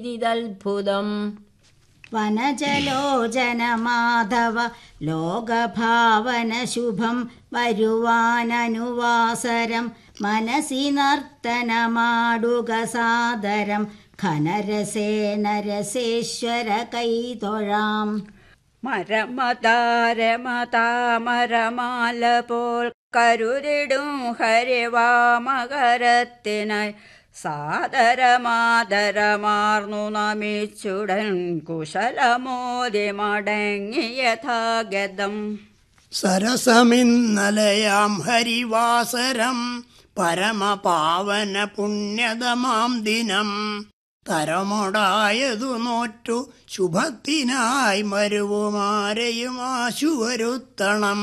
ഇതത്ഭുതം വനജലോചന മാധവ ലോകഭാവന ശുഭം വരുവാനനുവാസരം മനസി നർത്തനമാടുക സാദരം ഘനരസേന രസേശ്വര കൈതൊഴാം മരമതാരമതാമരമാല പോൽ കരുതിടും ഹരിവാമകരത്തിനായി സാദരമാദരമാർന്നു നമിച്ചുടൻ കുശലമോദി മടങ്ങി യഥാഗതം സരസമിന്നലയാം ഹരിവാസരം പരമപാവന പുണ്യതമാം ദിനം തരമൊടായതു നോറ്റു ശുഭത്തിനായി മരുവുമാരെയും ആശുവരുത്തണം